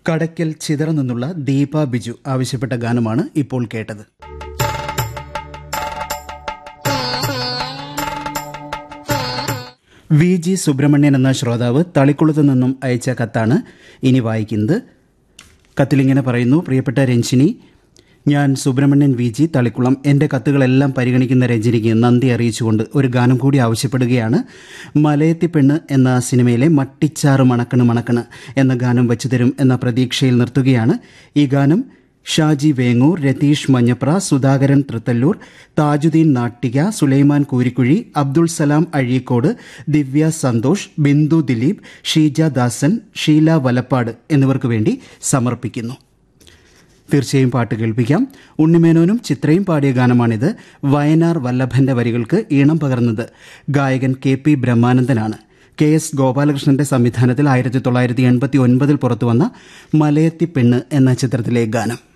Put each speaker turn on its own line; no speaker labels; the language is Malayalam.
കടയ്ക്കൽ ചിതറ നിന്നുള്ള ദീപ ബിജു ആവശ്യപ്പെട്ട ഗാനമാണ് ഇപ്പോൾ കേട്ടത് വി ജി സുബ്രഹ്മണ്യൻ എന്ന ശ്രോതാവ് തളിക്കുളത്ത് നിന്നും അയച്ച കത്താണ് ഇനി വായിക്കുന്നത് കത്തിലിങ്ങനെ പറയുന്നു പ്രിയപ്പെട്ട രഞ്ജിനി ഞാൻ സുബ്രഹ്മണ്യൻ വി ജി തളിക്കുളം എൻ്റെ കത്തുകളെല്ലാം പരിഗണിക്കുന്ന രഞ്ജിനിക്ക് നന്ദി അറിയിച്ചുകൊണ്ട് ഒരു ഗാനം കൂടി ആവശ്യപ്പെടുകയാണ് മലയത്തി പെണ്ണ് എന്ന സിനിമയിലെ മട്ടിച്ചാറ് മണക്കണ് മണക്കണ് എന്ന ഗാനം വെച്ചു തരും എന്ന പ്രതീക്ഷയിൽ നിർത്തുകയാണ് ഈ ഗാനം ഷാജി വേങ്ങൂർ രതീഷ് മഞ്ഞപ്ര സുധാകരൻ തൃത്തല്ലൂർ താജുദ്ദീൻ നാട്ടിക സുലൈമാൻ കൂരിക്കുഴി അബ്ദുൾ സലാം അഴീക്കോട് ദിവ്യ സന്തോഷ് ബിന്ദു ദിലീപ് ഷീജ ദാസൻ ഷീല വലപ്പാട് എന്നിവർക്ക് വേണ്ടി സമർപ്പിക്കുന്നു തീർച്ചയായും പാട്ട് കേൾപ്പിക്കാം ഉണ്ണിമേനോനും ചിത്രയും പാടിയ ഗാനമാണിത് വയനാർ വല്ലഭന്റെ വരികൾക്ക് ഈണം പകർന്നത് ഗായകൻ കെ പി ബ്രഹ്മാനന്ദനാണ് കെ എസ് ഗോപാലകൃഷ്ണന്റെ സംവിധാനത്തിൽ ആയിരത്തി തൊള്ളായിരത്തി എൺപത്തി ഒൻപതിൽ പുറത്തുവന്ന മലയത്തി പെണ്ണ് എന്ന ചിത്രത്തിലെ ഗാനം